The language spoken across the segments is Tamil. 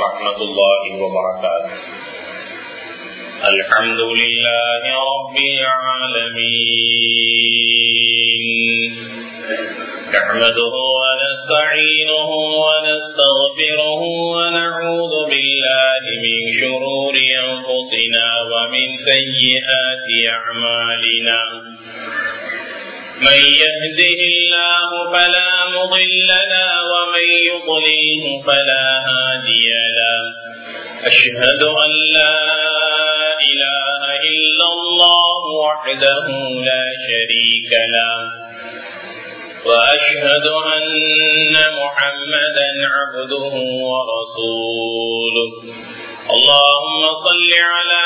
ورحمة الله وبركاته الحمد لله رب العالمين نحمده ونستعينه ونستغفره ونعوذ بالله من شرور أنفسنا ومن سيئات أعمالنا من يهده الله فلا مضل له ومن يضلله فلا هادي له أشهد أن لا إله إلا الله وحده لا شريك له وأشهد أن محمدا عبده ورسوله اللهم صل على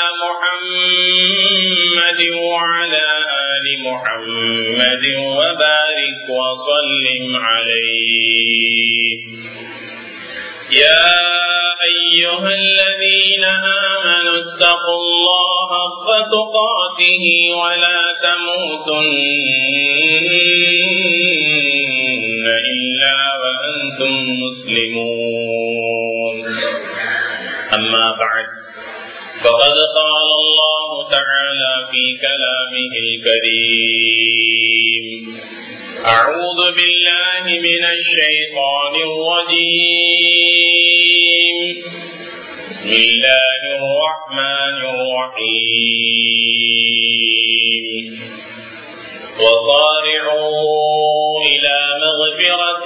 محمد وعلى آل محمد وبارك وسلم عليه يا أيها الذين آمنوا اتقوا الله حق تقاته ولا تموتن إلا وأنتم مسلمون أما بعد فقد قال الله تعالى في كلامه الكريم أعوذ بالله من الشيطان الرجيم بسم الله الرحمن الرحيم وصارعوا إلى مغفرة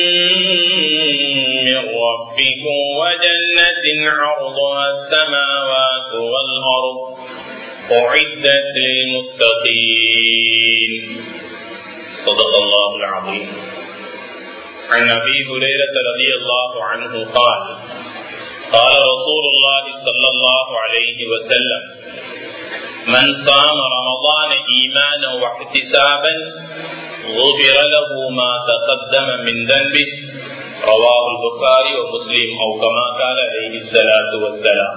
من ربكم وجنة عرضها السماوات والأرض أعدت للمتقين صدق الله العظيم عن أبي هريرة رضي الله عنه قال قال رسول الله صلى الله عليه وسلم من صام رمضان إيمانا واحتسابا غفر له ما تقدم من ذنبه رواه البخاري ومسلم أو كما قال عليه الصلاة والسلام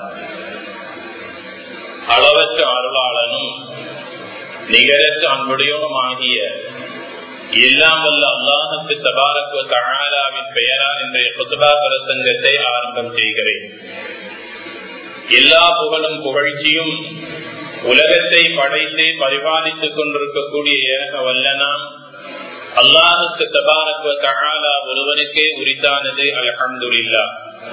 அளவற்ற அருளாளனும் நிகரற்ற அன்புடையவும் ஆகிய எல்லாம் வல்ல அல்லாஹுக்கு தபாரக்கு தகாலாவின் பெயரால் இன்றைய புத்தகா பிரசங்கத்தை ஆரம்பம் செய்கிறேன் எல்லா புகழும் புகழ்ச்சியும் உலகத்தை படைத்து பரிபாலித்துக் கொண்டிருக்கக்கூடிய ஏக வல்லனாம் அல்லாஹுக்கு தபாரக்கு தகாலா ஒருவனுக்கே உரித்தானது அலஹந்துல்லா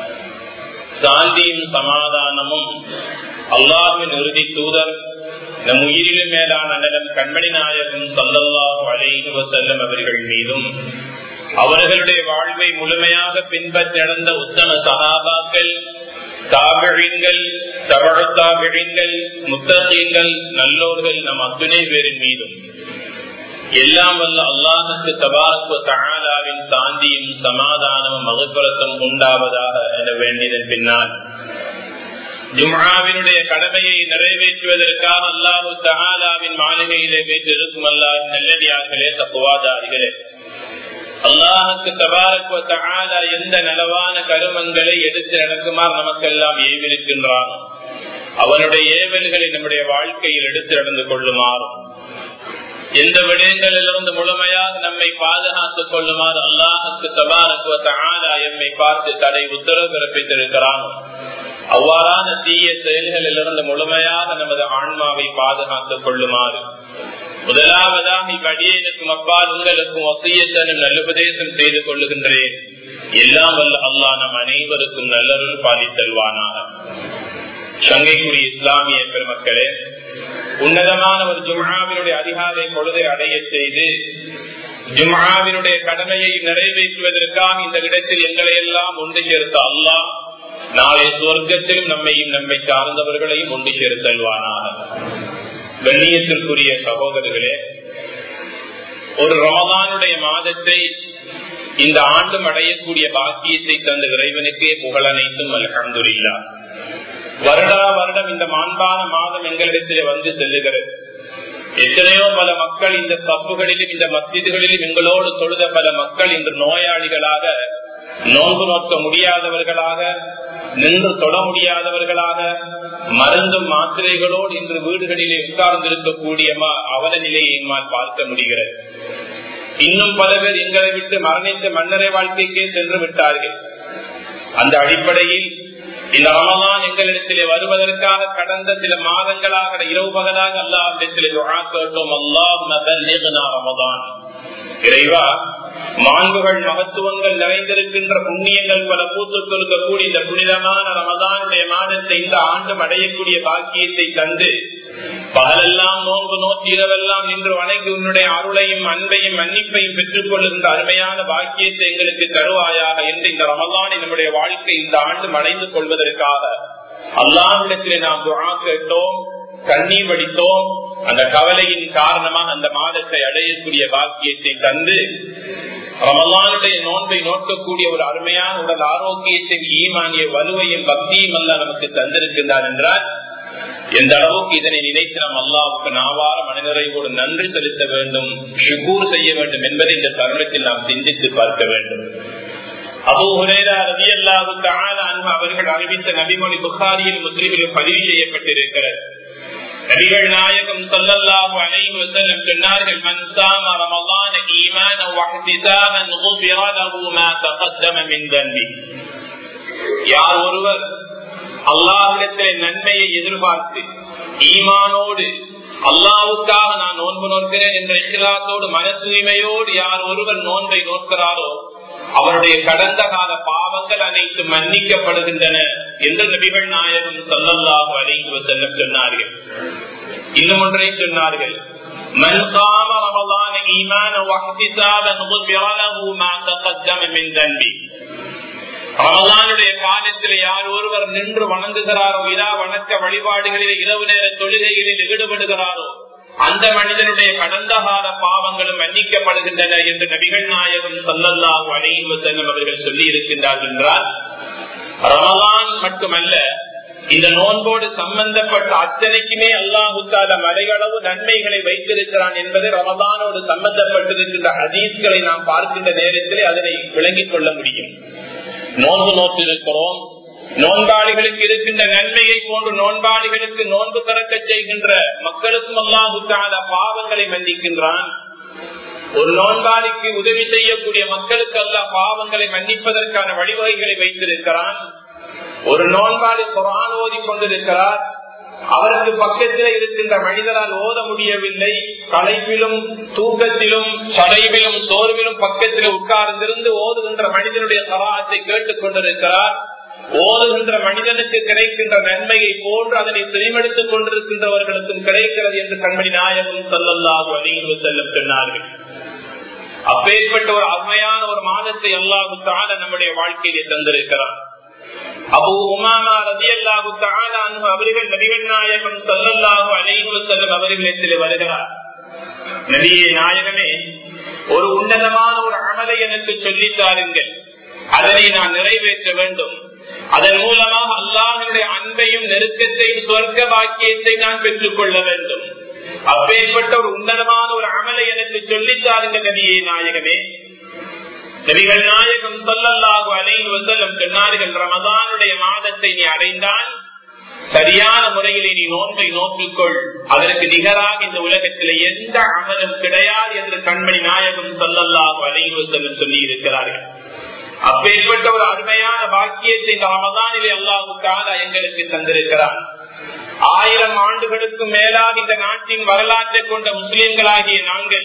சாந்தியும் சமாதானமும் அல்லாஹின் இறுதி தூதர் நம் உயிரிலும் மேலான அண்ணலம் கண்மணி நாயகம் சல்லல்லாஹு அலைஹி வசல்லம் அவர்கள் மீதும் அவர்களுடைய வாழ்வை முழுமையாக பின்பற்றி நடந்த உத்தம சகாபாக்கள் தாபிழிங்கள் தவழத்தாபிழிங்கள் முத்தகீங்கள் நல்லோர்கள் நம் அத்துணை பேரின் மீதும் எல்லாம் வல்ல அல்லாஹுக்கு தபாக்கு தகாலாவின் சாந்தியும் சமாதானமும் மகப்பரத்தும் உண்டாவதாக என வேண்டியதன் பின்னால் ஜும்ஹாவினுடைய கடமையை நிறைவேற்றுவதற்காக அல்லாஹு தகாலாவின் மாளிகையிலே வைத்து இருக்கும் அல்லாஹ் நல்லடியார்களே தப்புவாதாரிகளே அல்லாஹுக்கு தபாரக்கு தகாலா எந்த நலவான கருமங்களை எடுத்து நடக்குமாறு நமக்கெல்லாம் ஏவிருக்கின்றான் அவனுடைய ஏவல்களை நம்முடைய வாழ்க்கையில் எடுத்து நடந்து கொள்ளுமாறும் எந்த விடயங்களிலிருந்து முழுமையாக நம்மை பாதுகாத்துக் கொள்ளுமாறு அல்லாஹுக்கு தபாரக்கு தகாலா எம்மை பார்த்து தடை உத்தரவு பிறப்பித்திருக்கிறான் அவ்வாறான தீய செயல்களிலிருந்து முழுமையாக நமது ஆன்மாவை பாதுகாத்துக் கொள்ளுமாறு முதலாவதாக இவ்வடியனுக்கும் அப்பால் உங்களுக்கும் ஒத்தியத்தனும் நல்லுபதேசம் செய்து கொள்ளுகின்றேன் எல்லாம் வல்ல அல்லா நம் அனைவருக்கும் நல்லருள் பாலித்தல்வானாக சங்கைக்குரிய இஸ்லாமிய பெருமக்களே உன்னதமான ஒரு ஜும்ஹாவினுடைய அதிகாரை பொழுதை அடைய செய்து ஜும்ஹாவினுடைய கடமையை நிறைவேற்றுவதற்காக இந்த இடத்தில் எங்களை எல்லாம் ஒன்று சேர்த்த அல்லாஹ் நாளை சுவர்க்கத்திலும் நம்மையும் நம்மை சார்ந்தவர்களையும் ஒன்று சேர்த்தல்வானாக கண்ணியத்திற்குரிய சகோதரர்களே ஒரு ரமதானுடைய மாதத்தை இந்த ஆண்டும் அடையக்கூடிய பாக்கியத்தை தந்த இறைவனுக்கே புகழனைத்தும் அலகந்துல்லா வருடா வருடம் இந்த மாண்பான மாதம் எங்களிடத்திலே வந்து செல்லுகிறது எத்தனையோ பல மக்கள் இந்த தப்புகளிலும் இந்த மத்திதுகளிலும் எங்களோடு தொழுத பல மக்கள் இன்று நோயாளிகளாக நோன்பு நோக்க முடியாதவர்களாக நின்று தொட முடியாதவர்களாக மருந்தும் மாத்திரைகளோடு இன்று வீடுகளிலே உட்கார்ந்திருக்கக்கூடிய அவல நிலையை என்னால் பார்க்க முடிகிறது இன்னும் பல பேர் எங்களை விட்டு மரணித்த மன்னரை வாழ்க்கைக்கே சென்று விட்டார்கள் அந்த அடிப்படையில் இந்த ரமலான் எங்களிடத்திலே வருவதற்காக கடந்த சில மாதங்களாக இரவு பகலாக அல்லாஹிடத்திலே கேட்டோம் அல்லாஹ் ரமதான் இறைவா மாண்புகள் மகத்துவங்கள் நிறைந்திருக்கின்ற புண்ணியங்கள் பல பூத்துக் கொடுக்கக்கூடிய இந்த புனிதமான ரமதானுடைய மாதத்தை இந்த ஆண்டும் அடையக்கூடிய பாக்கியத்தை தந்து பகலெல்லாம் நோன்பு நோக்கி இரவெல்லாம் நின்று வணங்கி உன்னுடைய அருளையும் அன்பையும் மன்னிப்பையும் பெற்றுக் கொள்கின்ற அருமையான பாக்கியத்தை எங்களுக்கு தருவாயாக என்று இந்த ரமலானை நம்முடைய வாழ்க்கை இந்த ஆண்டு அடைந்து கொள்வதற்காக அல்லாஹிடத்திலே நாம் துணா கேட்டோம் கண்ணீர் வடித்தோம் அந்த கவலையின் காரணமாக அந்த மாதத்தை அடையக்கூடிய பாக்கியத்தை தந்து ரமலானுடைய நோன்பை நோக்கக்கூடிய ஒரு அருமையான உடல் ஆரோக்கியத்தின் ஈமானிய வலுவையும் பக்தியும் அல்ல நமக்கு தந்திருக்கின்றார் என்றால் எந்த அளவுக்கு இதனை நினைத்து நாம் அல்லாவுக்கு நாவார மனிதரையோடு நன்றி செலுத்த வேண்டும் ஷுகூர் செய்ய வேண்டும் என்பதை இந்த தருணத்தில் நாம் சிந்தித்து பார்க்க வேண்டும் அபு ஹுரேரா ரவி அல்லாஹு அவர்கள் அறிவித்த நபிமொழி புகாரியில் முஸ்லிமில் பதிவு செய்யப்பட்டிருக்கிறது நபிகள் நாயகம் சொல்லல்லாஹு அலைஹி வஸல்லம் சொன்னார்கள் மன் சாம ரமலான ஈமான வஹ்திசாபன் குஃபிர லஹு மா தகத்தம மின் தன்பி யார் ஒருவர் அல்லாஹ்விடத்திலே நன்மையை எதிர்பார்த்து ஈமானோடு அல்லாவுக்காக நான் நோன்பு நோக்கிறேன் என்ற இக்கிலாத்தோடு மன தூய்மையோடு யார் ஒருவர் நோன்பை நோக்கிறாரோ அவருடைய கடந்த கால பாவங்கள் அனைத்து மன்னிக்கப்படுகின்றன என்று நபிகள் நாயகம் சொல்லல்லாஹு அலைஹி செல்ல சொன்னார்கள் இன்னும் ஒன்றை சொன்னார்கள் من قام رمضان ايمانا واحتسابا غفر له ما تقدم من ذنبه ரமதானுடைய காலத்தில் யார் ஒருவர் நின்று வணங்குகிறாரோ இதா வணக்க வழிபாடுகளில் இரவு நேர தொழுகைகளில் ஈடுபடுகிறாரோ அந்த மனிதனுடைய கடந்த கால பாவங்களும் மன்னிக்கப்படுகின்றன என்று நபிகள் நாயகம் சல்லல்லாஹு அலைஹி வஸல்லம் அவர்கள் சொல்லி இருக்கின்றார்கள் என்றால் ரமலான் மட்டுமல்ல இந்த நோன்போடு சம்பந்தப்பட்ட அத்தனைக்குமே அல்லாஹு தால மலையளவு நன்மைகளை வைத்திருக்கிறான் என்பது ரமதானோடு சம்பந்தப்பட்டிருக்கின்ற ஹதீஸ்களை நாம் பார்க்கின்ற நேரத்திலே அதனை விளங்கிக் கொள்ள முடியும் நோன்பு நோற்றிருக்கிறோம் நோன்பாளிகளுக்கு இருக்கின்ற நன்மையை போன்று நோன்பாளிகளுக்கு நோன்பு திறக்க செய்கின்ற மக்களுக்கும் அல்லாஹுக்கான பாவங்களை மன்னிக்கின்றான் ஒரு நோன்பாளிக்கு உதவி செய்யக்கூடிய மக்களுக்கு அல்ல பாவங்களை மன்னிப்பதற்கான வழிவகைகளை வைத்திருக்கிறான் ஒரு நோன்பாளி குரான் ஓதி கொண்டிருக்கிறார் அவருக்கு பக்கத்தில் இருக்கின்ற மனிதரால் ஓத முடியவில்லை களைப்பிலும் தூக்கத்திலும் சடைவிலும் சோர்விலும் பக்கத்தில் உட்கார்ந்திருந்து ஓதுகின்ற மனிதனுடைய சவாத்தை கேட்டுக் கொண்டிருக்கிறார் ஓதுகின்ற மனிதனுக்கு கிடைக்கின்ற நன்மையை போன்று அதனை திரிமெடுத்துக் கொண்டிருக்கின்றவர்களுக்கும் கிடைக்கிறது என்று கண்மணி நாயகம் சொல்லல்லாஹு அணிந்து செல்லும் சொன்னார்கள் அப்பேற்பட்ட ஒரு அருமையான ஒரு மாதத்தை அல்லாஹு தான நம்முடைய வாழ்க்கையிலே தந்திருக்கிறார் அபு உமாமா ரதி அல்லாஹு அன்பு அவர்கள் நபிகள் நாயகம் சொல்லல்லாஹு அலைஹு செல்லும் அவர்களிடத்தில் வருகிறார் நபியே நாயகமே ஒரு உன்னதமான ஒரு அமலை எனக்கு சொல்லித் தாருங்கள் அதனை நான் நிறைவேற்ற வேண்டும் அதன் மூலமாக அல்லாஹனுடைய அன்பையும் நெருக்கத்தையும் சொர்க்க பாக்கியத்தை நான் பெற்றுக் கொள்ள வேண்டும் அப்பேற்பட்ட ஒரு உன்னதமான ஒரு அமலை எனக்கு சொல்லித்தாருங்க நபியே நாயகமே நபிகள் நாயகம் சொல்லல்லாஹு அலைஹி வஸல்லம் சொன்னார்கள் ரமதானுடைய மாதத்தை நீ அடைந்தால் சரியான முறையில் நீ நோன்பை நோற்றுக்கொள் அதற்கு நிகராக இந்த உலகத்தில் எந்த அமலும் கிடையாது என்று கண்மணி நாயகம் சொல்லல்லாஹு அலைஹி வஸல்லம் சொல்லி இருக்கிறார்கள் அப்பேற்பட்ட ஒரு அருமையான பாக்கியத்தை இந்த ரமதானிலே அல்லாஹுக்காக எங்களுக்கு தந்திருக்கிறார் ஆயிரம் ஆண்டுகளுக்கு மேலாக இந்த நாட்டின் வரலாற்றை கொண்ட முஸ்லிம்களாகிய நாங்கள்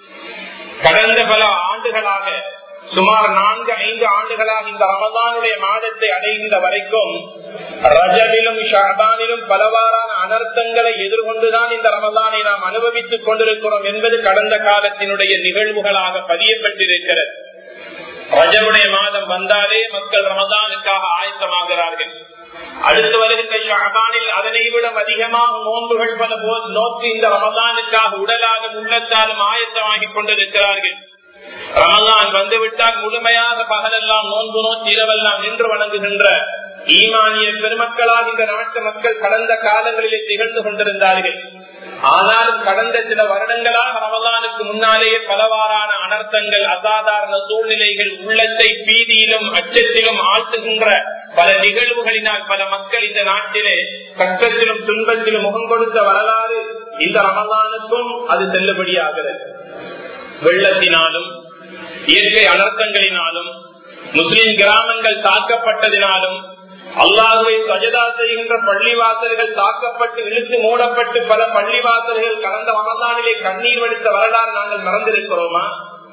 கடந்த பல ஆண்டுகளாக சுமார் நான்கு ஐந்து ஆண்டுகளாக இந்த ரமதானுடைய மாதத்தை அடைகின்ற வரைக்கும் ரஜனிலும் ஷாபானிலும் பலவாறான அனர்த்தங்களை எதிர்கொண்டுதான் இந்த ரமதானை நாம் அனுபவித்துக் கொண்டிருக்கிறோம் என்பது கடந்த காலத்தினுடைய நிகழ்வுகளாக பதியப்பட்டிருக்கிறது ரஜனுடைய மாதம் வந்தாலே மக்கள் ரமதானுக்காக ஆயத்தமாகிறார்கள் அடுத்து வருகின்ற ஷாபானில் அதனை விட அதிகமாக நோன்புகள் பல நோக்கி இந்த ரமதானுக்காக உடலாலும் உள்ளத்தாலும் ஆயத்தமாகிக் கொண்டிருக்கிறார்கள் ரமலான் வந்துவிட்டால் முழுமையாக பகலெல்லாம் நோன்பு நோக்கி இரவெல்லாம் நின்று வணங்குகின்ற ஈமானிய பெருமக்களாக இந்த நாட்டு மக்கள் கடந்த காலங்களிலே திகழ்ந்து கொண்டிருந்தார்கள் ஆனாலும் கடந்த சில வருடங்களாக ரமலானுக்கு முன்னாலேயே பலவாறான அனர்த்தங்கள் அசாதாரண சூழ்நிலைகள் உள்ளத்தை பீதியிலும் அச்சத்திலும் ஆழ்த்துகின்ற பல நிகழ்வுகளினால் பல மக்கள் இந்த நாட்டிலே கஷ்டத்திலும் துன்பத்திலும் முகம் கொடுத்த வரலாறு இந்த ரமலானுக்கும் அது செல்லுபடியாகிறது வெள்ளத்தினாலும் இயற்கை அனர்த்தங்களினாலும் முஸ்லிம் கிராமங்கள் தாக்கப்பட்டதினாலும் அல்லாஹுவை சஜதா செய்கின்ற பள்ளிவாசல்கள் தாக்கப்பட்டு இழுத்து மூடப்பட்டு பல பள்ளிவாசல்கள் கடந்த மனதானிலே கண்ணீர் வடித்த வரலாறு நாங்கள் மறந்திருக்கிறோமா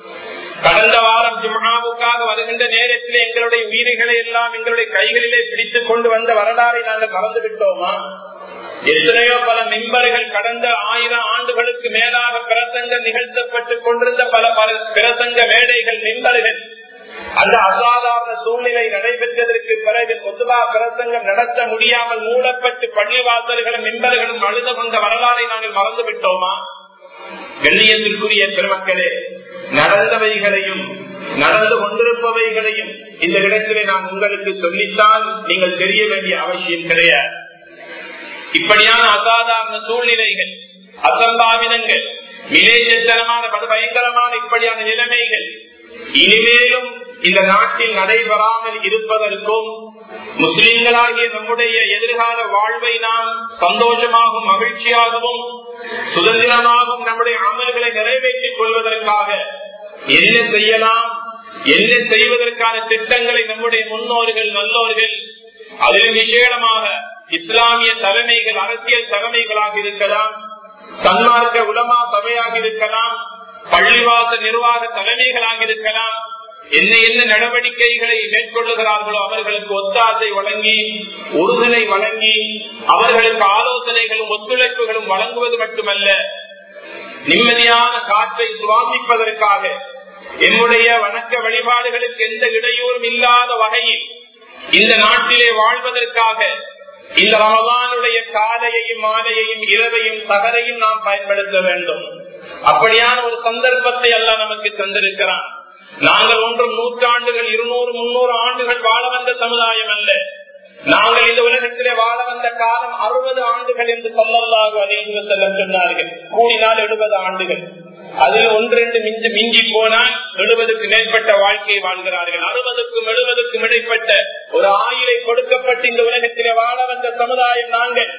கடந்த வாரம் ஜும்ஹாவுக்காக வருகின்ற நேரத்தில் எங்களுடைய உயிர்களை எல்லாம் எங்களுடைய கைகளிலே பிடித்துக் கொண்டு வந்த வரலாறை நாங்கள் மறந்து விட்டோமா எத்தனையோ பல மெம்பர்கள் கடந்த ஆயிரம் ஆண்டுகளுக்கு மேலாக பிரசங்கம் நிகழ்த்தப்பட்டுக் கொண்டிருந்த பல பிரசங்க மேடைகள் மெம்பர்கள் அந்த அசாதாரண சூழ்நிலை நடைபெற்றதற்கு பிறகு பொதுவா பிரசங்கம் நடத்த முடியாமல் மூடப்பட்டு பள்ளிவாசல்களும் மெம்பர்களும் அழுது கொண்ட வரலாறை நாங்கள் மறந்து விட்டோமா கண்ணியத்திற்குரிய பெருமக்களே நடந்தவைகளையும் நடந்து கொண்டிருப்பவைகளையும் இந்த இடத்திலே நான் உங்களுக்கு சொல்லித்தான் நீங்கள் தெரிய வேண்டிய அவசியம் கிடையாது இப்படியான அசாதாரண சூழ்நிலைகள் அசம்பாவிதங்கள் விலேஜத்தனமான பயங்கரமான இப்படியான நிலைமைகள் இனிமேலும் இந்த நாட்டில் நடைபெறாமல் இருப்பதற்கும் முஸ்லிம்களாகிய நம்முடைய எதிர்கால வாழ்வை நாம் சந்தோஷமாகவும் மகிழ்ச்சியாகவும் சுதந்திரமாகவும் நம்முடைய அமல்களை நிறைவேற்றிக் கொள்வதற்காக என்ன செய்யலாம் என்ன செய்வதற்கான திட்டங்களை நம்முடைய முன்னோர்கள் நல்லோர்கள் அதில் விசேடமாக இஸ்லாமிய தலைமைகள் அரசியல் தலைமைகளாக இருக்கலாம் சன்மார்க்க உலமா சபையாக இருக்கலாம் பள்ளிவாச நிர்வாக தலைமைகளாக இருக்கலாம் என்ன என்ன நடவடிக்கைகளை மேற்கொள்ளுகிறார்களோ அவர்களுக்கு ஒத்தாசை வழங்கி உறுதுணை வழங்கி அவர்களுக்கு ஆலோசனைகளும் ஒத்துழைப்புகளும் வழங்குவது மட்டுமல்ல நிம்மதியான காற்றை சுவாசிப்பதற்காக என்னுடைய வணக்க வழிபாடுகளுக்கு எந்த இடையூறும் இல்லாத வகையில் இந்த நாட்டிலே வாழ்வதற்காக இந்த ரமதானுடைய காலையையும் மாலையையும் இரவையும் தகரையும் நாம் பயன்படுத்த வேண்டும் அப்படியான ஒரு சந்தர்ப்பத்தை எல்லாம் நமக்கு தந்திருக்கிறான் நாங்கள் ஒன்றும் நூற்றாண்டுகள் இருநூறு முன்னூறு ஆண்டுகள் வாழ வந்த சமுதாயம் அல்ல நாங்கள் இந்த உலகத்திலே வாழ வந்த காலம் அறுபது ஆண்டுகள் என்று சொல்லலாக அறிந்து செல்ல சொன்னார்கள் கூடினால் எழுபது ஆண்டுகள் அதில் ஒன்றெண்டு மிஞ்சி மிஞ்சி போனால் எழுபதுக்கு மேற்பட்ட வாழ்க்கையை வாழ்கிறார்கள் அறுபதுக்கும் எழுபதுக்கும் இடைப்பட்ட ஒரு ஆயிலை கொடுக்கப்பட்டு இந்த உலகத்திலே வாழ வந்த சமுதாயம் நாங்கள்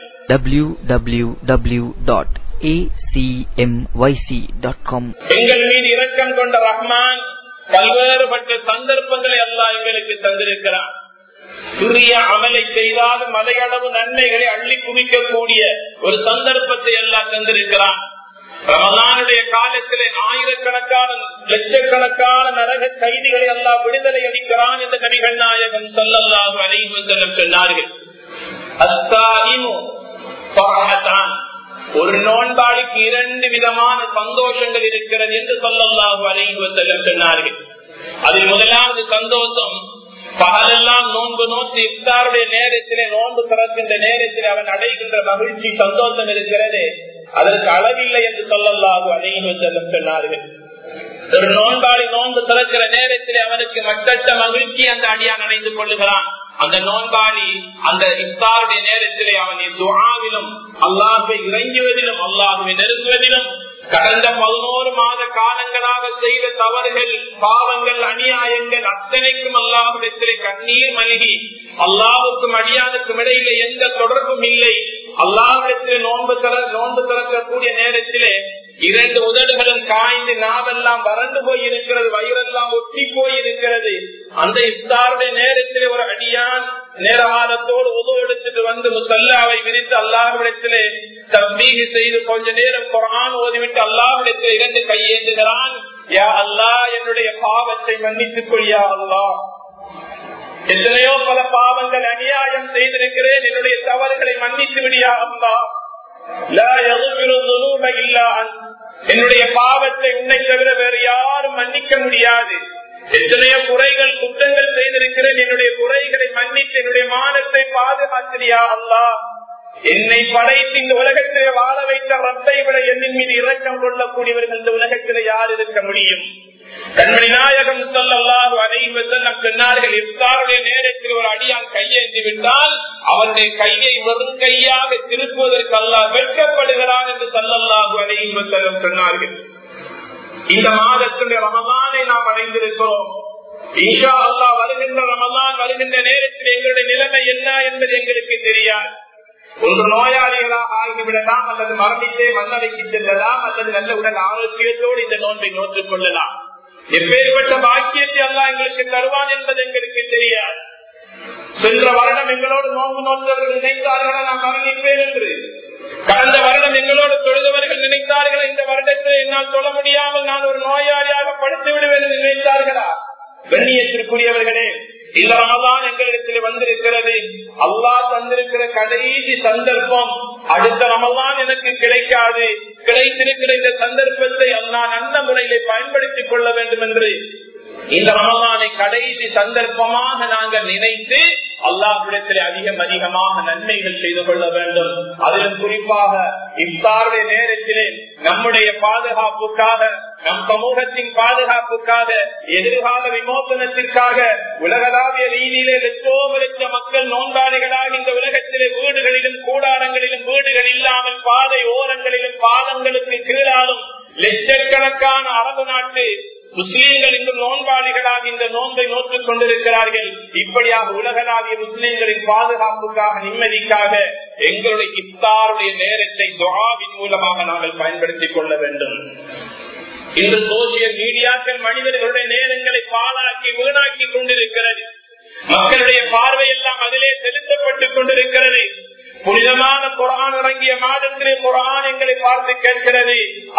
www.acmyc.com எங்கள் மீது இரக்கம் கொண்ட ரஹ்மான் பல்வேறுபட்ட சந்தர்ப்பங்களை எல்லாம் எங்களுக்கு தந்திருக்கிறான் சிறிய அமலை செய்தாலும் மலையளவு நன்மைகளை அள்ளி குவிக்கக்கூடிய ஒரு சந்தர்ப்பத்தை எல்லாம் தந்திருக்கிறான் ரமலானுடைய காலத்திலே ஆயிரக்கணக்கான லட்சக்கணக்கான நரக கைதிகளை எல்லாம் விடுதலை அளிக்கிறான் என்று நபிகள் நாயகம் சொல்லல்லாஹு அலைஹி செல்லம் சொன்னார்கள் அஸ்தாயிமு ஃபரஹதான். ஒரு நோன்பாளிக்கு இரண்டு விதமான சந்தோஷங்கள் இருக்கிறது என்று சொல்லல்லாஹு அலைஹி செல்லம் சொன்னார்கள் அதில் முதலாவது சந்தோஷம் பகலெல்லாம் நோன்பு நோக்கி இஃப்தாருடைய நேரத்திலே நோன்பு திறக்கின்ற நேரத்தில் அவன் அடைகின்ற மகிழ்ச்சி சந்தோஷம் இருக்கிறது அதற்கு அளவில்லை என்று சொல்லல்லாது அதையும் செல்லும் சொன்னார்கள் ஒரு நோன்பாளி நோன்பு திறக்கிற நேரத்தில் அவனுக்கு மட்டற்ற மகிழ்ச்சி அந்த அடியான் அடைந்து கொள்ளுகிறான் அந்த நோன்பாளி அந்த இஃப்தாருடைய நேரத்திலே அவனை துவாவிலும் அல்லாஹை இறங்குவதிலும் அல்லாஹுவை நெருங்குவதிலும் கடந்த பதினோரு மாத காலங்களாக செய்த தவறுகள் பாவங்கள் அநியாயங்கள் அத்தனைக்கும் அல்லாஹிடத்திலே கண்ணீர் மல்கி அல்லாவுக்கும் அடியானுக்கும் இடையில எந்த தொடர்பும் இல்லை அல்லாஹிடத்தில் நோன்பு தர நோன்பு திறக்கக்கூடிய நேரத்திலே இரண்டு உதடுகளும் காய்ந்து நாவெல்லாம் வறண்டு போய் இருக்கிறது வயிறெல்லாம் ஒட்டி போய் இருக்கிறது அந்த இஃப்தாருடைய நேரத்திலே ஒரு அடியான் நேரகாலத்தோடு உதவு எடுத்துட்டு வந்து முசல்லாவை விரித்து அல்லாஹிடத்திலே தம்பீகி செய்து கொஞ்ச நேரம் குரான் ஓதிவிட்டு அல்லாஹிடத்தில் இரண்டு கையேந்துகிறான் யா அல்லா என்னுடைய பாவத்தை மன்னித்துக் கொள்யா அல்லா எத்தனையோ பல பாவங்கள் அநியாயம் செய்திருக்கிறேன் என்னுடைய தவறுகளை மன்னித்து விடியா அல்லா என்னுடைய பாவத்தை உன்னை தவிர வேறு யாரும் மன்னிக்க முடியாது எத்தனையோ குறைகள் குற்றங்கள் செய்திருக்கிறேன் என்னுடைய குறைகளை மன்னித்து என்னுடைய மானத்தை பாதுகாத்திரியா அல்லா என்னை படைத்து இந்த உலகத்திலே வாழ வைத்த ரத்தை விட என்னின் மீது இரக்கம் கொள்ளக்கூடியவர்கள் இந்த உலகத்திலே யார் இருக்க முடியும் கண்மணி நாயகம் சொல்லல்லாது அனைவரும் சொன்னார்கள் இஃப்தாருடைய நேரத்தில் ஒரு அடியான் கையேந்தி விட்டால் அவனுடைய கையை வெறும் கையாக திருப்புவதற்கு அல்லா வெட்கப்படுகிறான் என்று சொல்லல்லாது அனைவரும் சொன்னார்கள் இந்த மாதத்துடைய ரமதானை நாம் அடைந்திருக்கிறோம் ஈஷா அல்லா வருகின்ற ரமதான் வருகின்ற நேரத்தில் எங்களுடைய நிலைமை என்ன என்பது எங்களுக்கு தெரியாது ஒன்று நோயாளிகளாக ஆகிவிடலாம் அல்லது மரணித்தே மண்ணடைக்கு செல்லலாம் அல்லது நல்ல உடல் ஆரோக்கியத்தோடு இந்த நோன்பை நோற்றுக் கொள்ளலாம் எப்பேற்பட்ட பாக்கியத்தை அல்லா எங்களுக்கு தருவான் என்பது எங்களுக்கு தெரியாது சென்ற வருடம் எங்களோடு நோன்பு நோந்தவர்கள் நினைத்தார்களா நான் மரணிப்பேன் என்று கடந்த வருடம் எங்களோடு தொழுதவர்கள் நினைத்தார்கள் இந்த வருடத்தில் என்னால் சொல்ல முடியாமல் நான் ஒரு நோயாளியாக படுத்து விடுவேன் என்று நினைத்தார்களா கண்ணியத்திற்குரியவர்களே இந்த ரமதான் எங்களிடத்தில் வந்திருக்கிறது அல்லாஹ் தந்திருக்கிற கடைசி சந்தர்ப்பம் அடுத்த ரமதான் எனக்கு கிடைக்காது கிடைத்திருக்கிற இந்த சந்தர்ப்பத்தை நான் நல்ல முறையிலே பயன்படுத்திக் கொள்ள வேண்டும் என்று இந்த ரமதானை கடைசி சந்தர்ப்பமாக நாங்கள் நினைத்து அல்லாஹிடத்தில் அதிகம் அதிகமாக நன்மைகள் செய்து கொள்ள வேண்டும் அதிலும் குறிப்பாக இஃப்தாருடைய நேரத்திலே நம்முடைய பாதுகாப்புக்காக நம் சமூகத்தின் பாதுகாப்புக்காக எதிர்கால விமோசனத்திற்காக உலகளாவிய ரீதியிலே லட்சோப லட்ச மக்கள் நோன்பாளிகளாக இந்த உலகத்திலே வீடுகளிலும் கூடாரங்களிலும் வீடுகள் இல்லாமல் பாதை ஓரங்களிலும் பாதங்களுக்கு கீழாலும் லட்சக்கணக்கான அரபு நாட்டு முஸ்லீம்கள் இன்று நோன்பாளிகளாக இந்த நோன்பை நோற்றுக் கொண்டிருக்கிறார்கள் இப்படியாக உலகளாவிய முஸ்லீம்களின் பாதுகாப்புக்காக நிம்மதிக்காக எங்களுடைய இஃப்தாருடைய நேரத்தை துவாவின் மூலமாக நாங்கள் பயன்படுத்திக் கொள்ள வேண்டும் இந்த சோசியல் மீடியாக்கள் மனிதர்களுடைய நேரங்களை பாலாக்கி வீணாக்கி கொண்டிருக்கிறது மக்களுடைய பார்வை எல்லாம் அதிலே செலுத்தப்பட்டுக் கொண்டிருக்கிறது புனிதமான குரான் இறங்கிய மாதத்திலே குரான் எங்களை பார்த்து கேட்கிறது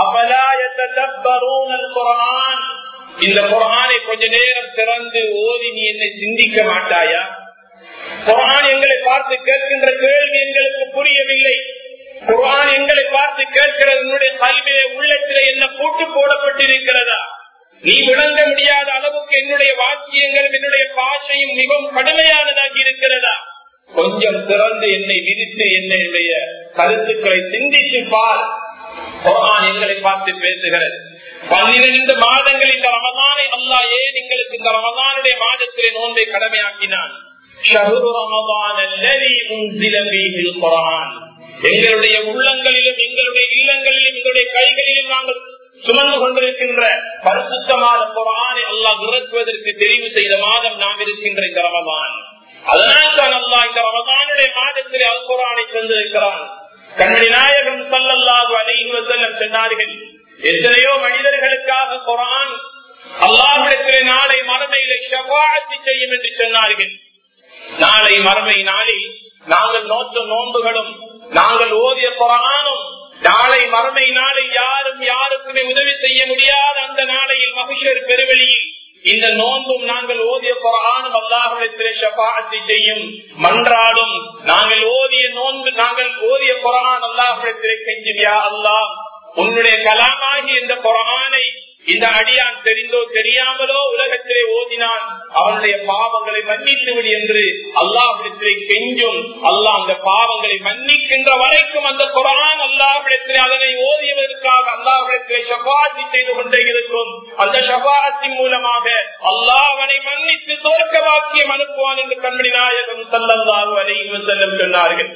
குரான் இந்த குரானை கொஞ்ச நேரம் திறந்து ஓதி நீ என்னை சிந்திக்க மாட்டாயா குரான் எங்களை பார்த்து கேட்கின்ற கேள்வி எங்களுக்கு புரியவில்லை குரான் எங்களை பார்த்து கேட்கிறது என்னுடைய கல்வியை உள்ளத்திலே என்ன கூட்டு போடப்பட்டிருக்கிறதா நீ விளங்க முடியாத அளவுக்கு என்னுடைய வாக்கியங்களும் என்னுடைய பாஷையும் மிகவும் கடுமையானதாகி இருக்கிறதா கொஞ்சம் திறந்து என்னை விதித்து என்னுடைய கருத்துக்களை சிந்தித்து பார் குரான் எங்களை பார்த்து பேசுகிறது பன்னிரண்டு மாதங்கள் இந்த ரமதானை அல்லா ஏன் எங்களுக்கு இந்த ரமதானுடைய மாதத்திலே நோன்பை கடமையாக்கினான் எங்களுடைய உள்ளங்களிலும் எங்களுடைய இல்லங்களிலும் எங்களுடைய கைகளிலும் நாங்கள் சுமந்து கொண்டிருக்கின்ற பரிசுத்தமான குரானை அல்லாஹ் இறக்குவதற்கு தெரிவு செய்த மாதம் நாம் இருக்கின்ற இந்த ரமதான் அதனால் தான் அல்லா இந்த ரமதானுடைய மாதத்திலே அல் குரானை தந்திருக்கிறான் கண்மணி நாயகம் சல்லல்லாஹு அலைஹி வஸல்லம் சொன்னார்கள் எத்தனையோ மனிதர்களுக்காக குரான் அல்லாஹிடத்திலே நாளை மறுமையில ஷபாத்தி செய்யும் என்று சொன்னார்கள் நாளை மறுமை நாளில் நாங்கள் நோத்த நோன்புகளும் நாங்கள் ஓதிய குரானும் நாளை மறுமை நாளில் யாரும் யாருக்குமே உதவி செய்ய முடியாத அந்த நாளையில் மகிஷர் பெருவெளியில் இந்த நோன்பும் நாங்கள் ஓதிய குரானும் அல்லாஹிடத்திலே ஷபாத்தி செய்யும் மன்றாடும் நாங்கள் ஓதிய நோன்பு நாங்கள் ஓதிய குரான் அல்லாஹிடத்திலே கெஞ்சியா அல்லாஹ் உன்னுடைய கலாமாகி இந்த குரானை இந்த அடியான் தெரிந்தோ தெரியாமலோ உலகத்திலே ஓதினான் அவனுடைய பாவங்களை மன்னித்து விடு என்று அல்லாஹிடத்திலே கெஞ்சும் அல்லாஹ் அந்த பாவங்களை மன்னிக்கின்ற வரைக்கும் அந்த குரான் அல்லாஹிடத்திலே அதனை ஓதியதற்காக அல்லாஹிடத்திலே ஷபாத்தி செய்து கொண்டே இருக்கும் அந்த ஷபாத்தின் மூலமாக அல்லாஹ் அவனை மன்னித்து தோற்க வாக்கியம் அனுப்புவான் என்று கண்மணி நாயகம் சல்லல்லாஹு அலைஹி வஸல்லம் சொன்னார்கள்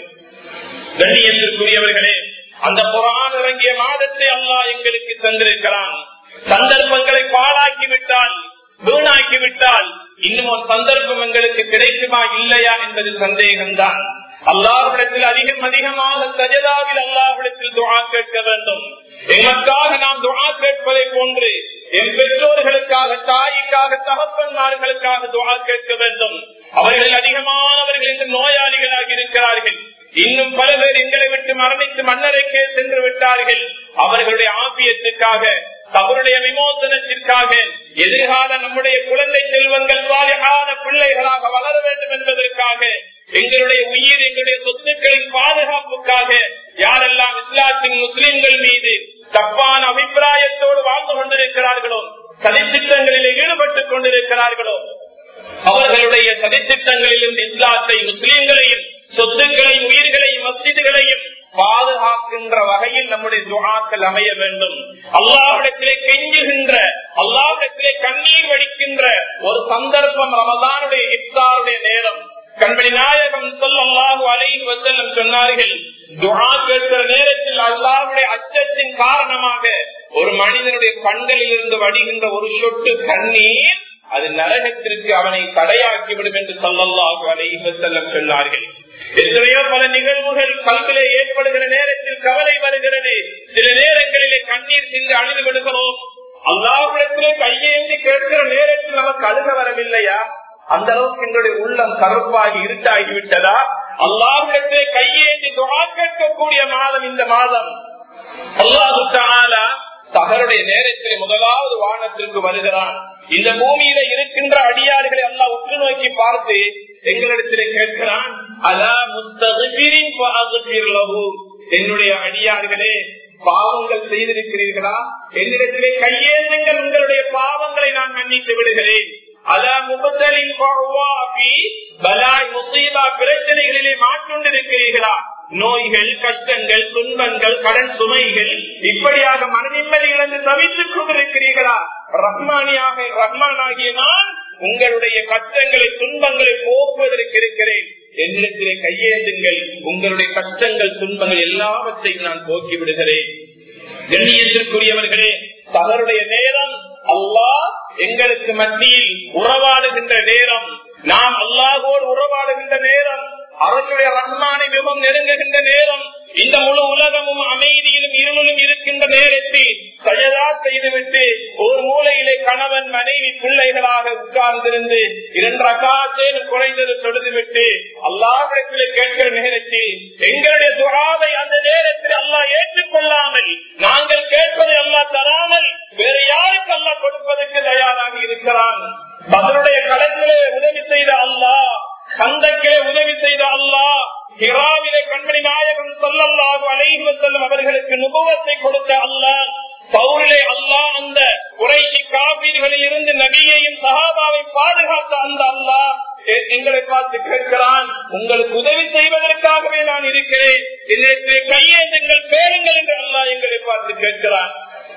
கண்ணியத்திற்குரியவர்களே அந்த குரான் இறங்கிய மாதத்தை அல்லாஹ் எங்களுக்கு தந்திருக்கிறான் சந்தர்ப்பங்களை பாழாக்கி விட்டால் வீணாக்கி விட்டால் இன்னும் ஒரு சந்தர்ப்பம் எங்களுக்கு கிடைக்குமா இல்லையா என்பது சந்தேகம்தான் அல்லாஹிடத்தில் அதிகம் அதிகமாக சஜதாவில் அல்லாஹிடத்தில் துவா கேட்க வேண்டும் எமக்காக நாம் துவா கேட்பதை போன்று என் பெற்றோர்களுக்காக தாய்க்காக தகப்பன்மார்களுக்காக துவா கேட்க வேண்டும் அவர்கள் அதிகமானவர்கள் என்று நோயாளிகளாக இருக்கிறார்கள் இன்னும் பல பேர் எங்களை விட்டு மரணித்து மன்னரைக்கே சென்று விட்டார்கள் அவர்களுடைய ஆபியத்துக்காக அவருடைய விமோசனத்திற்காக எதிர்கால நம்முடைய குழந்தை செல்வங்கள் வாலிகான பிள்ளைகளாக வளர வேண்டும் என்பதற்காக எங்களுடைய உயிர் எங்களுடைய சொத்துக்களின் பாதுகாப்புக்காக யாரெல்லாம் இஸ்லாத்தின் முஸ்லிம்கள் மீது தப்பான அபிப்பிராயத்தோடு வாழ்ந்து கொண்டிருக்கிறார்களோ சதித்திட்டங்களில் ஈடுபட்டுக் கொண்டிருக்கிறார்களோ அவர்களுடைய சதித்திட்டங்களிலும் இஸ்லாத்தை முஸ்லிம்களையும் சொத்துக்களையும் உயிர்களையும் மசிதிகளையும் பாதுகாக்கின்ற வகையில் நம்முடைய துவாக்கள் அமைய வேண்டும் அல்லாவிடத்திலே கெஞ்சுகின்ற அல்லாவிடத்திலே கண்ணீர் வடிக்கின்ற ஒரு சந்தர்ப்பம் ரமதானுடைய இஃப்தாருடைய நேரம் கண்மணி நாயகம் சொல்லல்லாஹு அலைஹி வசல்லம் சொன்னார்கள் துவா கேட்கிற நேரத்தில் அல்லாவுடைய அச்சத்தின் காரணமாக ஒரு மனிதனுடைய கண்களில் இருந்து வடிகின்ற ஒரு சொட்டு கண்ணீர் அது நரகத்திற்கு அவனை தடையாக்கிவிடும் என்று சொல்லல்லாஹு அலைஹி வசல்லம் சொன்னார்கள் எத்தனையோ பல நிகழ்வுகள் கல்விலே ஏற்படுகிற நேரத்தில் கவலை வருகிறது சில நேரங்களிலே கண்ணீர் சிந்து அழுது விடுகிறோம் அல்லாவிடத்திலே கையேந்தி கேட்கிற நேரத்தில் நமக்கு அழுக வரவில்லையா அந்த அளவுக்கு எங்களுடைய உள்ளம் கருப்பாகி இருட்டாகி விட்டதா அல்லாஹிடத்தை கையேந்தி துவா கேட்கக்கூடிய மாதம் இந்த மாதம் அல்லாஹு தாலா தகருடைய நேரத்தில் முதலாவது வானத்திற்கு வருகிறான் இந்த பூமியில இருக்கின்ற அடியார்களை அல்லாஹ் உற்று நோக்கி பார்த்து எங்களிடத்திலே கேட்கிறான் அலா முஸ்தகிரின் என்னுடைய அடியார்களே பாவங்கள் செய்திருக்கிறீர்களா என்னிடத்திலே கையேந்துங்கள் உங்களுடைய பாவங்களை நான் மன்னித்து விடுகிறேன் அலா முகத்தலின் பலாய் முசீபா பிரச்சனைகளிலே மாற்றொண்டிருக்கிறீர்களா நோய்கள் கஷ்டங்கள் துன்பங்கள் கடன் சுமைகள் இப்படியாக மனநிம்மதி இழந்து தவித்துக் கொண்டிருக்கிறீர்களா ரஹ்மானியாக ரஹ்மானாகிய நான் உங்களுடைய கஷ்டங்களை துன்பங்களை போக்குவதற்கு இருக்கிறேன் என்னிடத்திலே கையேந்துங்கள் உங்களுடைய கஷ்டங்கள் துன்பங்கள் எல்லாவற்றையும் நான் போக்கி விடுகிறேன் கண்ணியத்திற்குரியவர்களே தவறுடைய நேரம் அல்லாஹ் எங்களுக்கு மத்தியில் உறவாடுகின்ற நேரம் நாம் அல்லாஹோடு உறவாடுகின்ற நேரம் அவர்களுடைய ரஹ்மானை மிகவும் நெருங்குகின்ற நேரம் இந்த முழு உலகமும் அமைதியிலும் இருளிலும் இருக்கின்ற நேரத்தில் சஜதா செய்துவிட்டு ஒரு மூலையிலே கணவன் மனைவி பிள்ளைகளாக உட்கார்ந்திருந்து இரண்டு அகாசேன் குறைந்தது தொழுதுவிட்டு அல்லாஹிடத்தில் கேட்கிற நேரத்தில் எங்களுடைய துறாவை அந்த நேரத்தில் அல்லாஹ் ஏற்றுக்கொள்ளாமல் நாங்கள் கேட்பதை அல்லாஹ் தராமல் வேறு யாருக்கு அல்லாஹ் கொடுப்பதற்கு தயாராக இருக்கிறான் அதனுடைய களத்திலே உதவி செய்த அல்லாஹ் சந்தைக்கே உதவி செய்த அல்லாஹ் ஹிராவிலே கண்மணி நாயகம் சொல்லல்லாஹு அலைஹி செல்லும் அவர்களுக்கு நுபவத்தை கொடுத்த அல்லாஹ் பௌரிலே அல்லாஹ் அந்த குறைசி காப்பீர்களில் இருந்து நபியையும் சகாபாவை பாதுகாத்த அந்த அல்லாஹ் எங்களை பார்த்து கேட்கிறான் உங்களுக்கு உதவி செய்வதற்காகவே நான் இருக்கிறேன் என்னிடத்திலே கையேந்துங்கள் பேருங்கள் என்று அல்லாஹ் எங்களை பார்த்து கேட்கிறான்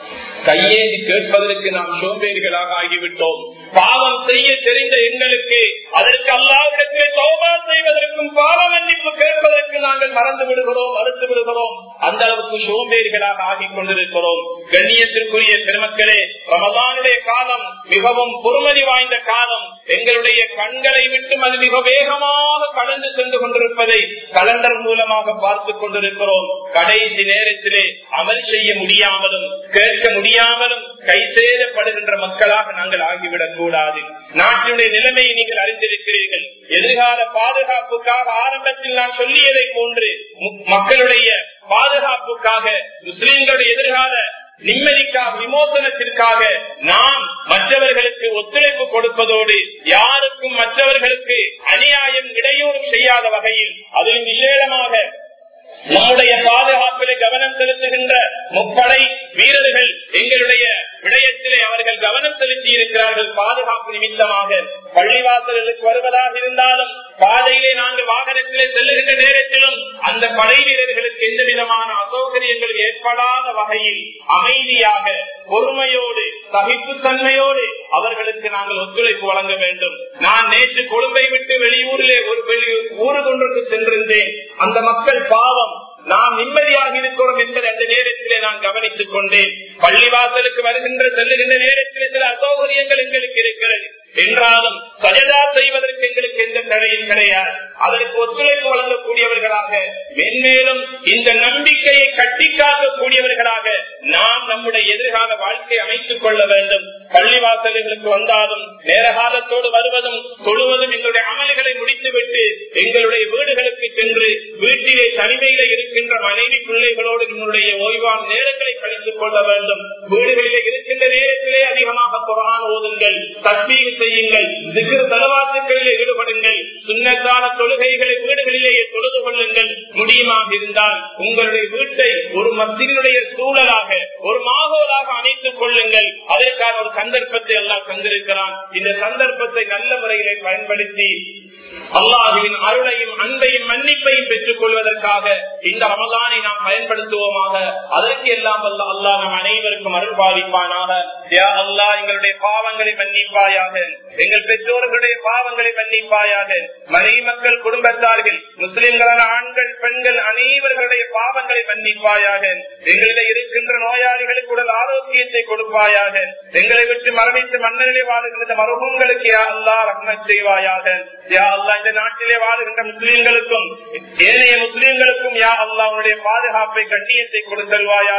கையேந்தி கேட்பதற்கு நாம் சோம்பேறிகளாக ஆகிவிட்டோம் பாவம் செய்ய தெரிந்த எங்களுக்கு அதற்கு அல்லாவிடத்திலே சோபா செய்வதற்கும் பாவ மன்னிப்பு கேட்பதற்கு நாங்கள் மறந்து விடுகிறோம் மறுத்து விடுகிறோம் அந்த அளவுக்கு சோம்பேறிகளாக ஆகிக் கொண்டிருக்கிறோம் கண்ணியத்திற்குரிய பெருமக்களே ரமதானுடைய காலம் மிகவும் பொறுமதி வாய்ந்த காலம் எங்களுடைய கண்களை விட்டு அது மிக வேகமாக கடந்து சென்று கொண்டிருப்பதை கலண்டர் மூலமாக பார்த்து கொண்டிருக்கிறோம் கடைசி நேரத்திலே அமல் செய்ய முடியாமலும் கேட்க முடியாமலும் கை சேதப்படுகின்ற மக்களாக நாங்கள் ஆகிவிடக் கூடாது நாட்டினுடைய நிலைமையை நீங்கள் அறிந்திருக்கிறீர்கள் எதிர்கால பாதுகாப்புக்காக ஆரம்பத்தில் நான் சொல்லியதை போன்று மக்களுடைய பாதுகாப்புக்காக முஸ்லிம்களுடைய எதிர்கால நிம்மதிக்காக விமோசனத்திற்காக நாம் மற்றவர்களுக்கு ஒத்துழைப்பு கொடுப்பதோடு யாருக்கும் மற்றவர்களுக்கு அநியாயம் இடையூறும் செய்யாத வகையில் அதிலும் விசேடமாக நம்முடைய பாதுகாப்பிலே கவனம் செலுத்துகின்ற முப்படை வீரர்கள் எங்களுடைய விடயத்திலே அவர்கள் கவனம் செலுத்தி இருக்கிறார்கள் பாதுகாப்பு நிமித்தமாக பள்ளிவாசல்களுக்கு வருவதாக இருந்தாலும் பாதையிலே நாங்கள் வாகனத்திலே செல்லுகின்ற நேரத்திலும் அந்த படை வீரர்களுக்கு எந்த விதமான அசௌகரியங்கள் ஏற்படாத வகையில் அமைதியாக பொறுமையோடு சகிப்புத்தன்மையோடு அவர்களுக்கு நாங்கள் ஒத்துழைப்பு வழங்க வேண்டும் நான் நேற்று கொழும்பை விட்டு வெளியூரிலே ஒரு ஊரு கொண்டிற்கு சென்றிருந்தேன் அந்த மக்கள் பாவம் நாம் நிம்மதியாக இருக்கிறோம் என்பதை அந்த நேரத்திலே நான் கவனித்துக் கொண்டேன் பள்ளிவாசலுக்கு வருகின்ற செல்லுகின்ற நேரத்தில் சில அசௌகரியங்கள் எங்களுக்கு இருக்கிறது என்றாலும் சஜதா செய்வதற்கு எங்களுக்கு எந்த தடையும் கிடையாது அதற்கு ஒத்துழைப்பு வழங்கக்கூடியவர்களாக மென்மேலும் இந்த நம்பிக்கையை கட்டி காக்கக்கூடியவர்களாக நாம் நம்முடைய எதிர்கால வாழ்க்கையை அமைத்துக் கொள்ள வேண்டும் பள்ளிவாசல்களுக்கு வந்தாலும் நேர காலத்தோடு வருவதும் தொழுவதும் எங்களுடைய அமல்களை முடித்துவிட்டு எங்களுடைய வீடுகளுக்கு சென்று வீட்டிலே தனிமையில இருக்கின்ற மனைவி பிள்ளைகளோடு எங்களுடைய ஓய்வான நேரங்களை கழித்துக் கொள்ள வேண்டும் வீடுகளிலே இருக்கின்ற நேரத்திலே அதிகமாக குரான் ஓதுங்கள் தஸ்மீக செய்யுங்கள் திக்கு தலவாத்துக்களிலே ஈடுபடுங்கள் சுண்ணத்தான தொழுகைகளை வீடுகளிலேயே தொழுது கொள்ளுங்கள் முடியுமாக இருந்தால் உங்களுடைய வீட்டை ஒரு மத்தியினுடைய சூழலாக ஒரு மாகோலாக அமைத்துக் கொள்ளுங்கள் அதற்கான ஒரு சந்தர்ப்பத்தை எல்லாம் தந்திருக்கிறான் இந்த சந்தர்ப்பத்தை நல்ல முறையிலே பயன்படுத்தி அல்லாஹுவின் அருளையும் அன்பையும் மன்னிப்பையும் பெற்றுக் கொள்வதற்காக இந்த ரமதானை நாம் பயன்படுத்துவோமாக அதற்கு எல்லாம் அல்ல அல்லா நம் அனைவருக்கும் அருள் பாதிப்பானாக அல்லா எங்களுடைய பாவங்களை மன்னிப்பாயாக எங்கள் பெற்றோர்களுடைய பாவங்களை மன்னிப்பாயாக மனைவி மக்கள் குடும்பத்தார்கள் முஸ்லிம்களான ஆண்கள் பெண்கள் அனைவர்களுடைய பாவங்களை மன்னிப்பாயாக எங்களிடம் இருக்கின்ற நோயாளிகளுக்கு உடல் ஆரோக்கியத்தை கொடுப்பாயாக எங்களை விட்டு மரணித்து மன்னரிலே வாழுகின்ற மருகங்களுக்கு யா அல்லா ரஹ்மத் செய்வாயாக யா அல்லா இந்த நாட்டிலே வாழுகின்ற முஸ்லிம்களுக்கும் ஏனைய முஸ்லிம்களுக்கும் யா அல்லா உன்னுடைய பாதுகாப்பை கண்ணியத்தை கொடுத்தல்வாயாக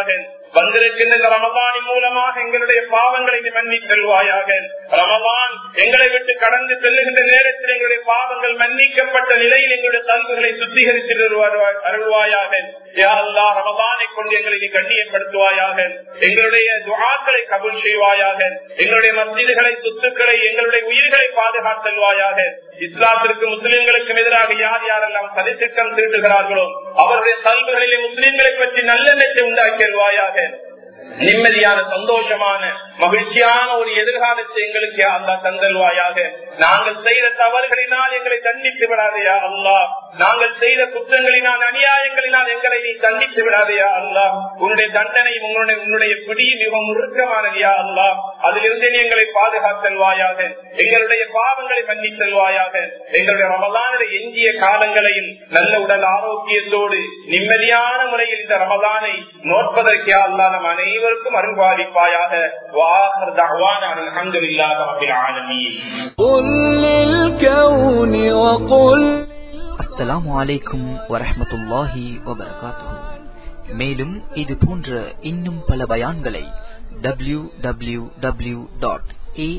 வந்திருக்கின்ற இந்த ரமதானின் மூலமாக எங்களுடைய பாவங்களை நீ மன்னித் செல்வாயாக ரமதான் எங்களை விட்டு கடந்து செல்லுகின்ற நேரத்தில் எங்களுடைய பாவங்கள் மன்னிக்கப்பட்ட நிலையில் எங்களுடைய கல்விகளை சுத்திகரித்து அருள்வாயாக யா அல்லாஹ் ரமதானை கொண்டு எங்களை நீ கண்ணியப்படுத்துவாயாக எங்களுடைய துஆக்களை கபூல் செய்வாயாக எங்களுடைய மஸ்ஜிதுகளை சொத்துக்களை எங்களுடைய உயிர்களை பாதுகாத்தல்வாயாக இஸ்லாத்திற்கு முஸ்லிம்களுக்கும் எதிராக யார் யாரெல்லாம் சதித்திட்டம் தீட்டுகிறார்களோ அவருடைய கல்விகளிலே முஸ்லிம்களை பற்றி நல்லெண்ணத்தை உண்டாக்கியல்வாயாக நிம்மதியான சந்தோஷமான மகிழ்ச்சியான ஒரு எதிர்காலத்தை எங்களுக்கு அல்லா தந்தல்வாயாக நாங்கள் செய்த தவறுகளினால் எங்களை தண்டித்து விடாதையா அல்லா நாங்கள் செய்த குற்றங்களினால் அநியாயங்களினால் எங்களை நீ தண்டித்து விடாதையா அல்லா உன்னுடைய தண்டனை உன்னுடைய உன்னுடைய பிடி மிக முழுக்கமானதையா அல்லா அதிலிருந்து நீ எங்களை பாதுகாத்தல்வாயாக எங்களுடைய பாவங்களை மன்னி செல்வாயாக எங்களுடைய ரமதான எஞ்சிய காலங்களையும் நல்ல உடல் ஆரோக்கியத்தோடு நிம்மதியான முறையில் இந்த ரமதானை நோட்பதற்கே அல்லா நம் அனைவருக்கும் அருள்வாளிப்பாயாக வாஹர் தஹ்வான அல்ஹம்துலில்லாஹி ரப்பில் ஆலமீன் قل للكون وقل அஸ்ஸலாமு அலைக்கும் வரஹ்மத்துல்லாஹி வபரகாத்துஹு மேலும் இது போன்ற இன்னும் பல பயான்களை டபிள்யூ டபிள்யூ டபிள்யூ டாட்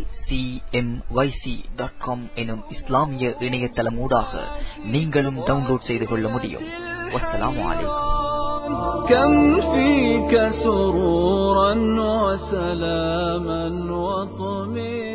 எனும் இஸ்லாமிய இணையதளமூடாக நீங்களும் டவுன்லோட் செய்து கொள்ள முடியும் வஸ்ஸலாமு அலைக்கும் كم فيك سرورا وسلاما وطمئنا